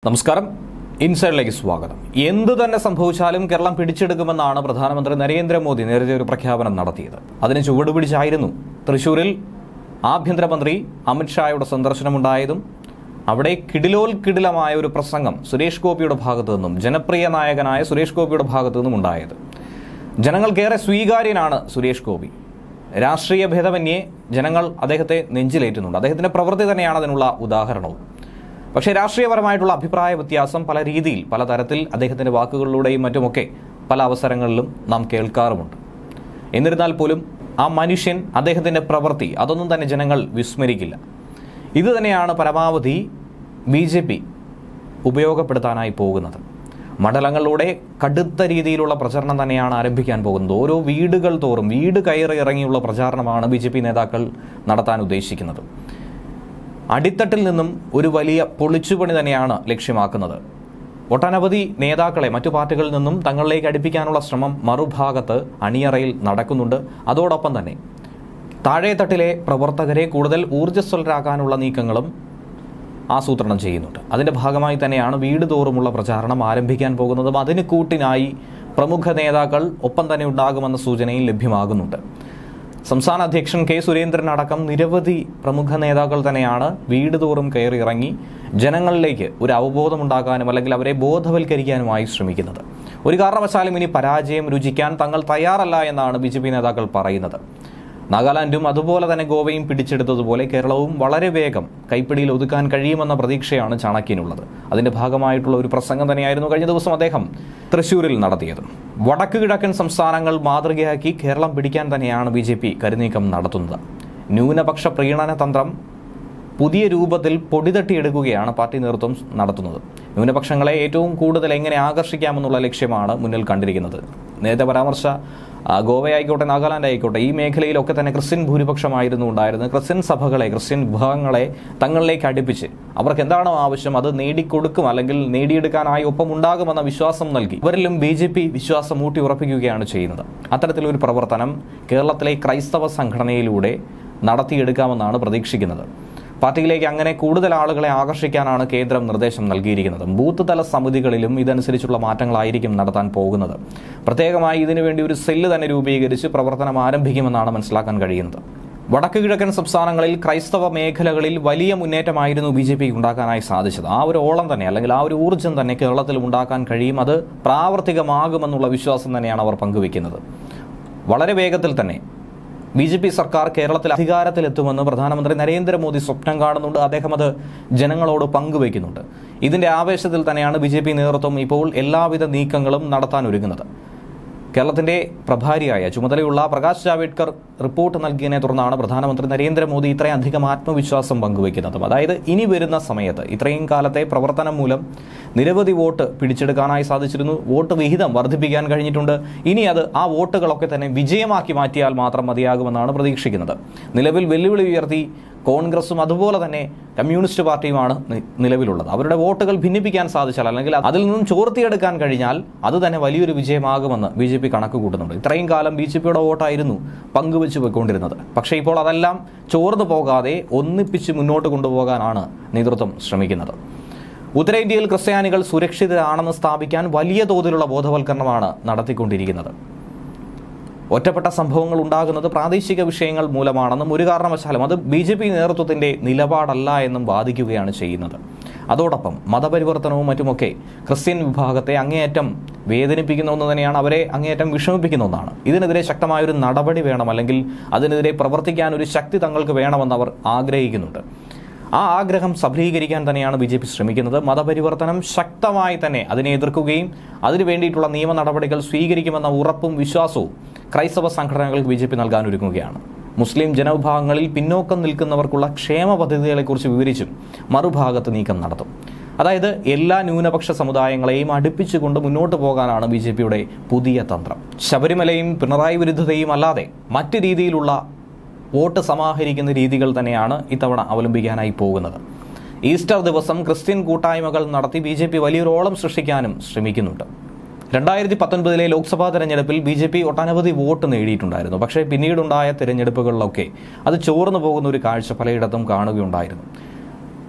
നമസ്കാരം ഇൻസൈഡിലേക്ക് സ്വാഗതം എന്തു തന്നെ സംഭവിച്ചാലും കേരളം പിടിച്ചെടുക്കുമെന്നാണ് പ്രധാനമന്ത്രി നരേന്ദ്രമോദി നേരത്തെ ഒരു പ്രഖ്യാപനം നടത്തിയത് അതിന് ചുവടുപിടിച്ചായിരുന്നു തൃശൂരിൽ ആഭ്യന്തരമന്ത്രി അമിത്ഷായുടെ സന്ദർശനമുണ്ടായതും അവിടെ കിടിലോൽക്കിടിലമായ ഒരു പ്രസംഗം സുരേഷ് ഗോപിയുടെ ഭാഗത്തു നിന്നും ജനപ്രിയ നായകനായ സുരേഷ് ഗോപിയുടെ ഭാഗത്തു നിന്നും ഉണ്ടായത് ജനങ്ങൾക്കേറെ സ്വീകാര്യനാണ് സുരേഷ് ഗോപി രാഷ്ട്രീയ ഭേദമന്യേ ജനങ്ങൾ അദ്ദേഹത്തെ നെഞ്ചിലേറ്റുന്നുണ്ട് അദ്ദേഹത്തിന്റെ പ്രവൃത്തി തന്നെയാണ് അതിനുള്ള ഉദാഹരണവും പക്ഷേ രാഷ്ട്രീയപരമായിട്ടുള്ള അഭിപ്രായ വ്യത്യാസം പല രീതിയിൽ പല തരത്തിൽ അദ്ദേഹത്തിന്റെ വാക്കുകളിലൂടെയും മറ്റുമൊക്കെ പല അവസരങ്ങളിലും നാം കേൾക്കാറുമുണ്ട് എന്നിരുന്നാൽ പോലും ആ മനുഷ്യൻ അദ്ദേഹത്തിന്റെ പ്രവൃത്തി അതൊന്നും തന്നെ ജനങ്ങൾ വിസ്മരിക്കില്ല ഇത് തന്നെയാണ് പരമാവധി ബി ജെ പി ഉപയോഗപ്പെടുത്താനായി പോകുന്നത് മണ്ഡലങ്ങളിലൂടെ കടുത്ത രീതിയിലുള്ള പ്രചരണം തന്നെയാണ് ആരംഭിക്കാൻ പോകുന്നത് ഓരോ വീടുകൾ തോറും വീട് കയറി ഇറങ്ങിയുള്ള പ്രചാരണമാണ് ബി ജെ പി നേതാക്കൾ നടത്താൻ ഉദ്ദേശിക്കുന്നത് അടിത്തട്ടിൽ നിന്നും ഒരു വലിയ പൊളിച്ചുപണി തന്നെയാണ് ലക്ഷ്യമാക്കുന്നത് ഒട്ടനവധി നേതാക്കളെ മറ്റു പാർട്ടികളിൽ നിന്നും തങ്ങളിലേക്ക് അടുപ്പിക്കാനുള്ള ശ്രമം മറുഭാഗത്ത് അണിയറയിൽ നടക്കുന്നുണ്ട് അതോടൊപ്പം തന്നെ താഴേത്തട്ടിലെ പ്രവർത്തകരെ കൂടുതൽ ഊർജ്ജസ്വലരാക്കാനുള്ള നീക്കങ്ങളും ആസൂത്രണം ചെയ്യുന്നുണ്ട് അതിന്റെ ഭാഗമായി തന്നെയാണ് വീട് തോറുമുള്ള പ്രചാരണം ആരംഭിക്കാൻ പോകുന്നതും അതിന് കൂട്ടിനായി പ്രമുഖ നേതാക്കൾ ഒപ്പം തന്നെ ഉണ്ടാകുമെന്ന സൂചനയും ലഭ്യമാകുന്നുണ്ട് സംസ്ഥാന അധ്യക്ഷൻ കെ സുരേന്ദ്രൻ അടക്കം നിരവധി പ്രമുഖ നേതാക്കൾ തന്നെയാണ് വീട് തോറും കയറി ഇറങ്ങി ജനങ്ങളിലേക്ക് ഒരു അവബോധമുണ്ടാക്കാനും അല്ലെങ്കിൽ അവരെ ബോധവൽക്കരിക്കാനുമായി ശ്രമിക്കുന്നത് ഒരു കാരണവശാലും ഇനി പരാജയം രുചിക്കാൻ തങ്ങൾ തയ്യാറല്ല എന്നാണ് ബി നേതാക്കൾ പറയുന്നത് നാഗാലാൻഡും അതുപോലെ തന്നെ ഗോവയും പിടിച്ചെടുത്തതുപോലെ കേരളവും വളരെ വേഗം കൈപ്പിടിയിൽ ഒതുക്കാൻ കഴിയുമെന്ന പ്രതീക്ഷയാണ് ചാണക്യനുള്ളത് അതിന്റെ ഭാഗമായിട്ടുള്ള ഒരു പ്രസംഗം തന്നെയായിരുന്നു കഴിഞ്ഞ ദിവസം അദ്ദേഹം തൃശൂരിൽ നടത്തിയത് വടക്ക് കിഴക്കൻ സംസ്ഥാനങ്ങൾ മാതൃകയാക്കി കേരളം പിടിക്കാൻ തന്നെയാണ് ബി ജെ പി കരുനീക്കം നടത്തുന്നത് ന്യൂനപക്ഷ പ്രീണന തന്ത്രം പുതിയ രൂപത്തിൽ പൊടിതട്ടിയെടുക്കുകയാണ് പാർട്ടി നേതൃത്വം നടത്തുന്നത് ന്യൂനപക്ഷങ്ങളെ ഏറ്റവും കൂടുതൽ എങ്ങനെ ആകർഷിക്കാമെന്നുള്ള ലക്ഷ്യമാണ് മുന്നിൽ കണ്ടിരിക്കുന്നത് നേരത്തെ പരാമർശ ആ, ഗോവയായിക്കോട്ടെ നാഗാലാൻഡ് ആയിക്കോട്ടെ ഈ മേഖലയിലൊക്കെ തന്നെ ക്രിസ്ത്യൻ ഭൂരിപക്ഷമായിരുന്നു ഉണ്ടായിരുന്നത് ക്രിസ്ത്യൻ സഭകളെ ക്രിസ്ത്യൻ വിഭാഗങ്ങളെ തങ്ങളിലേക്ക് അടുപ്പിച്ച് അവർക്ക് എന്താണോ ആവശ്യം അത് നേടിക്കൊടുക്കും അല്ലെങ്കിൽ നേടിയെടുക്കാനായി ഒപ്പം ഉണ്ടാകുമെന്ന വിശ്വാസം നൽകി ഇവരിലും ബി ജെ പി വിശ്വാസം ഊട്ടി ഉറപ്പിക്കുകയാണ് ചെയ്യുന്നത് അത്തരത്തിലൊരു പ്രവർത്തനം കേരളത്തിലെ ക്രൈസ്തവ സംഘടനയിലൂടെ നടത്തിയെടുക്കാമെന്നാണ് പ്രതീക്ഷിക്കുന്നത് പാർട്ടിയിലേക്ക് അങ്ങനെ കൂടുതൽ ആളുകളെ ആകർഷിക്കാനാണ് കേന്ദ്രം നിർദ്ദേശം നൽകിയിരിക്കുന്നത് ബൂത്ത് തല സമിതികളിലും ഇതനുസരിച്ചുള്ള മാറ്റങ്ങളായിരിക്കും നടത്താൻ പോകുന്നത് പ്രത്യേകമായി ഇതിനുവേണ്ടി ഒരു സെല്ല് തന്നെ രൂപീകരിച്ച് പ്രവർത്തനം ആരംഭിക്കുമെന്നാണ് മനസ്സിലാക്കാൻ കഴിയുന്നത് വടക്ക് കിഴക്കൻ സംസ്ഥാനങ്ങളിൽ ക്രൈസ്തവ മേഖലകളിൽ വലിയ മുന്നേറ്റമായിരുന്നു ബി ജെ പിക്ക് ഉണ്ടാക്കാനായി സാധിച്ചത് ആ ഒരു ഓളം തന്നെ അല്ലെങ്കിൽ ആ ഒരു ഊർജ്ജം തന്നെ കേരളത്തിൽ ഉണ്ടാക്കാൻ കഴിയും അത് പ്രാവർത്തികമാകുമെന്നുള്ള വിശ്വാസം തന്നെയാണ് അവർ പങ്കുവെക്കുന്നത് വളരെ വേഗത്തിൽ തന്നെ ബി ജെ പി സർക്കാർ കേരളത്തിൽ അധികാരത്തിലെത്തുമെന്ന് പ്രധാനമന്ത്രി നരേന്ദ്രമോദി സ്വപ്നം കാണുന്നുണ്ട് അദ്ദേഹം അത് ജനങ്ങളോട് പങ്കുവയ്ക്കുന്നുണ്ട് ഇതിന്റെ ആവേശത്തിൽ തന്നെയാണ് ബി ജെ പി നേതൃത്വം ഇപ്പോൾ എല്ലാവിധ നീക്കങ്ങളും നടത്താൻ ഒരുങ്ങുന്നത് കേരളത്തിന്റെ പ്രഭാരിയായ ചുമതലയുള്ള പ്രകാശ് ജാവേദ്കർ റിപ്പോർട്ട് നൽകിയതിനെ തുടർന്നാണ് പ്രധാനമന്ത്രി നരേന്ദ്രമോദി ഇത്രയും അധികം ആത്മവിശ്വാസം പങ്കുവയ്ക്കുന്നത് അതായത് ഇനി വരുന്ന സമയത്ത് ഇത്രയും കാലത്തെ പ്രവർത്തനം മൂലം നിരവധി വോട്ട് പിടിച്ചെടുക്കാനായി സാധിച്ചിരുന്നു വോട്ട് വിഹിതം വർദ്ധിപ്പിക്കാൻ കഴിഞ്ഞിട്ടുണ്ട് ഇനി അത് ആ വോട്ടുകളൊക്കെ തന്നെ വിജയമാക്കി മാറ്റിയാൽ മാത്രം മതിയാകുമെന്നാണ് പ്രതീക്ഷിക്കുന്നത് നിലവിൽ വെല്ലുവിളി ഉയർത്തി കോൺഗ്രസും അതുപോലെ തന്നെ കമ്മ്യൂണിസ്റ്റ് പാർട്ടിയുമാണ് നി- നിലവിലുള്ളത് അവരുടെ വോട്ടുകൾ ഭിന്നിപ്പിക്കാൻ സാധിച്ചാൽ അല്ലെങ്കിൽ അതിൽ നിന്നും ചോർത്തിയെടുക്കാൻ കഴിഞ്ഞാൽ അത് തന്നെ വലിയൊരു വിജയമാകുമെന്ന് ബി ജെ പി കണക്ക് കൂട്ടുന്നുണ്ട് ഇത്രയും കാലം ബി ജെ പിയുടെ വോട്ടായിരുന്നു പങ്കുവെച്ച് പോയിക്കൊണ്ടിരുന്നത് പക്ഷേ ഇപ്പോൾ അതെല്ലാം ചോർന്നു പോകാതെ ഒന്നിപ്പിച്ച് മുന്നോട്ട് കൊണ്ടുപോകാനാണ് നേതൃത്വം ശ്രമിക്കുന്നത് ഉത്തരേന്ത്യയിൽ ക്രിസ്ത്യാനികൾ സുരക്ഷിതരാണെന്ന് സ്ഥാപിക്കാൻ വലിയ തോതിലുള്ള ബോധവൽക്കരണമാണ് നടത്തിക്കൊണ്ടിരിക്കുന്നത് ഒറ്റപ്പെട്ട സംഭവങ്ങൾ ഉണ്ടാകുന്നത് പ്രാദേശിക വിഷയങ്ങൾ മൂലമാണെന്നും ഒരു കാരണവശാലും അത് ബി ജെ പി നേതൃത്വത്തിന്റെ നിലപാടല്ല എന്നും വാദിക്കുകയാണ് ചെയ്യുന്നത് അതോടൊപ്പം മതപരിവർത്തനവും മറ്റുമൊക്കെ ക്രിസ്ത്യൻ വിഭാഗത്തെ അങ്ങേയറ്റം വേദനിപ്പിക്കുന്ന ഒന്ന് തന്നെയാണ് അവരെ അങ്ങേയറ്റം വിഷമിപ്പിക്കുന്ന ഒന്നാണ് ഇതിനെതിരെ ശക്തമായൊരു നടപടി വേണം അല്ലെങ്കിൽ അതിനെതിരെ പ്രവർത്തിക്കാൻ ഒരു ശക്തി തങ്ങൾക്ക് വേണമെന്ന് അവർ ആഗ്രഹിക്കുന്നുണ്ട് ആ ആഗ്രഹം സഫലീകരിക്കാൻ തന്നെയാണ് ബി ജെ പി ശ്രമിക്കുന്നത് മതപരിവർത്തനം ശക്തമായി തന്നെ അതിനെ എതിർക്കുകയും അതിനു വേണ്ടിയിട്ടുള്ള നിയമ നടപടികൾ സ്വീകരിക്കുമെന്ന ഉറപ്പും വിശ്വാസവും ക്രൈസ്തവ സംഘടനകൾക്ക് ബി ജെ പി നൽകാൻ ഒരുങ്ങുകയാണ് മുസ്ലിം ജനവിഭാഗങ്ങളിൽ പിന്നോക്കം നിൽക്കുന്നവർക്കുള്ള ക്ഷേമ പദ്ധതികളെക്കുറിച്ച് വിവരിച്ചും മറുഭാഗത്ത് നീക്കം നടത്തും അതായത് എല്ലാ ന്യൂനപക്ഷ സമുദായങ്ങളെയും അടുപ്പിച്ചുകൊണ്ട് മുന്നോട്ട് പോകാനാണ് ബി ജെ പിയുടെ പുതിയ തന്ത്രം ശബരിമലയും പിണറായി വിരുദ്ധതയും അല്ലാതെ മറ്റ് രീതിയിലുള്ള വോട്ട് സമാഹരിക്കുന്ന രീതികൾ തന്നെയാണ് ഇത്തവണ അവലംബിക്കാനായി പോകുന്നത് ഈസ്റ്റർ ദിവസം ക്രിസ്ത്യൻ കൂട്ടായ്മകൾ നടത്തി ബി ജെ പി വലിയൊരു ഓളം സൃഷ്ടിക്കാനും ശ്രമിക്കുന്നുണ്ട് രണ്ടായിരത്തി പത്തൊൻപതിലെ ലോക്സഭാ തെരഞ്ഞെടുപ്പിൽ ബി ജെ പി ഒട്ടനവധി വോട്ട് നേടിയിട്ടുണ്ടായിരുന്നു പക്ഷേ പിന്നീടുണ്ടായ തെരഞ്ഞെടുപ്പുകളിലൊക്കെ അത് ചോർന്നു പോകുന്ന ഒരു കാഴ്ച പലയിടത്തും കാണുകയുണ്ടായിരുന്നു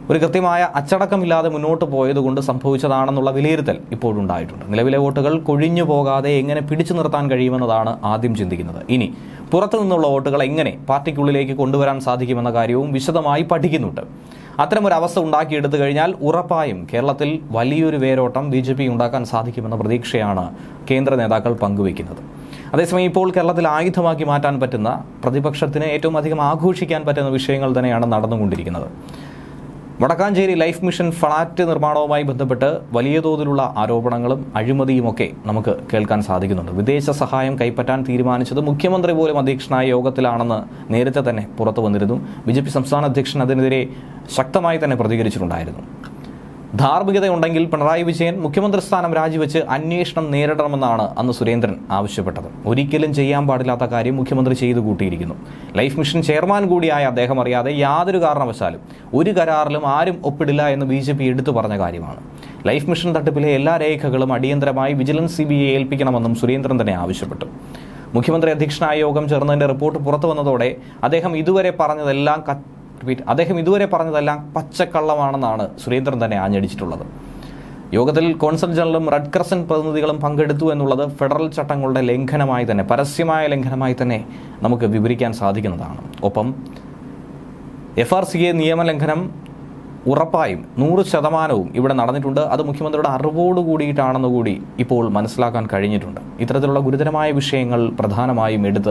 ഒരു കൃത്യമായ അച്ചടക്കമില്ലാതെ മുന്നോട്ട് പോയതുകൊണ്ട് സംഭവിച്ചതാണെന്നുള്ള വിലയിരുത്തൽ ഇപ്പോഴുണ്ടായിട്ടുണ്ട് നിലവിലെ വോട്ടുകൾ കൊഴിഞ്ഞു പോകാതെ എങ്ങനെ പിടിച്ചു നിർത്താൻ കഴിയുമെന്നതാണ് ആദ്യം ചിന്തിക്കുന്നത് ഇനി പുറത്തു നിന്നുള്ള വോട്ടുകൾ എങ്ങനെ പാർട്ടിക്കുള്ളിലേക്ക് കൊണ്ടുവരാൻ സാധിക്കുമെന്ന കാര്യവും വിശദമായി പഠിക്കുന്നുണ്ട് അത്തരമൊരു അവസ്ഥ ഉണ്ടാക്കിയെടുത്തു കഴിഞ്ഞാൽ ഉറപ്പായും കേരളത്തിൽ വലിയൊരു വേരോട്ടം ബി ജെ പി ഉണ്ടാക്കാൻ സാധിക്കുമെന്ന പ്രതീക്ഷയാണ് കേന്ദ്ര നേതാക്കൾ പങ്കുവയ്ക്കുന്നത് അതേസമയം ഇപ്പോൾ കേരളത്തിൽ ആയുധമാക്കി മാറ്റാൻ പറ്റുന്ന പ്രതിപക്ഷത്തിന് ഏറ്റവും അധികം ആഘോഷിക്കാൻ പറ്റുന്ന വിഷയങ്ങൾ തന്നെയാണ് നടന്നുകൊണ്ടിരിക്കുന്നത് വടക്കാഞ്ചേരി ലൈഫ് മിഷൻ ഫ്ളാറ്റ് നിർമ്മാണവുമായി ബന്ധപ്പെട്ട് വലിയ തോതിലുള്ള ആരോപണങ്ങളും അഴിമതിയുമൊക്കെ നമുക്ക് കേൾക്കാൻ സാധിക്കുന്നുണ്ട് വിദേശ സഹായം കൈപ്പറ്റാൻ തീരുമാനിച്ചത് മുഖ്യമന്ത്രി പോലും അധ്യക്ഷനായ യോഗത്തിലാണെന്ന് നേരത്തെ തന്നെ പുറത്തു വന്നിരുന്നു ബി ജെ പി സംസ്ഥാന അധ്യക്ഷൻ അതിനെതിരെ ശക്തമായി തന്നെ പ്രതികരിച്ചിട്ടുണ്ടായിരുന്നു ധാർമ്മികതയുണ്ടെങ്കിൽ പിണറായി വിജയൻ മുഖ്യമന്ത്രി സ്ഥാനം രാജിവെച്ച് അന്വേഷണം നേരിടണമെന്നാണ് അന്ന് സുരേന്ദ്രൻ ആവശ്യപ്പെട്ടത് ഒരിക്കലും ചെയ്യാൻ പാടില്ലാത്ത കാര്യം മുഖ്യമന്ത്രി ചെയ്തു കൂട്ടിയിരിക്കുന്നു ലൈഫ് മിഷൻ ചെയർമാൻ കൂടിയായ അദ്ദേഹം അറിയാതെ യാതൊരു കാരണവശാലും ഒരു കരാറിലും ആരും ഒപ്പിടില്ല എന്ന് ബി ജെ പി എടുത്തു പറഞ്ഞ കാര്യമാണ് ലൈഫ് മിഷൻ തട്ടിപ്പിലെ എല്ലാ രേഖകളും അടിയന്തരമായി വിജിലൻസ് സി ബി ഐ ഏൽപ്പിക്കണമെന്നും സുരേന്ദ്രൻ തന്നെ ആവശ്യപ്പെട്ടു മുഖ്യമന്ത്രി അധ്യക്ഷനായ യോഗം ചേർന്നതിന്റെ റിപ്പോർട്ട് പുറത്തു വന്നതോടെ അദ്ദേഹം ഇതുവരെ പറഞ്ഞതെല്ലാം ക- റിപ്പീറ്റ് അദ്ദേഹം ഇതുവരെ പറഞ്ഞതെല്ലാം പച്ചക്കള്ളമാണെന്നാണ് സുരേന്ദ്രൻ തന്നെ ആഞ്ഞടിച്ചിട്ടുള്ളത് യോഗത്തിൽ കോൺസൽ ജനറലും റെഡ് ക്രസന്റ് പ്രതിനിധികളും പങ്കെടുത്തു എന്നുള്ളത് ഫെഡറൽ ചട്ടങ്ങളുടെ ലംഘനമായി തന്നെ പരസ്യമായ ലംഘനമായി തന്നെ നമുക്ക് വിവരിക്കാൻ സാധിക്കുന്നതാണ് ഒപ്പം എഫ് ആർ സി എ നിയമലംഘനം ഉറപ്പായും നൂറ് ശതമാനവും ഇവിടെ നടന്നിട്ടുണ്ട് അത് മുഖ്യമന്ത്രിയുടെ അറിവോട് കൂടിയിട്ടാണെന്ന് കൂടി ഇപ്പോൾ മനസ്സിലാക്കാൻ കഴിഞ്ഞിട്ടുണ്ട് ഇത്തരത്തിലുള്ള ഗുരുതരമായ വിഷയങ്ങൾ പ്രധാനമായും എടുത്ത്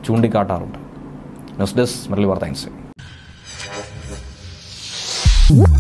ചൂണ്ടിക്കാട്ടാറുണ്ട് ന്യൂസ് ഡെസ്ക് മുരളി വാർത്ത ഇൻസ്റ്റേ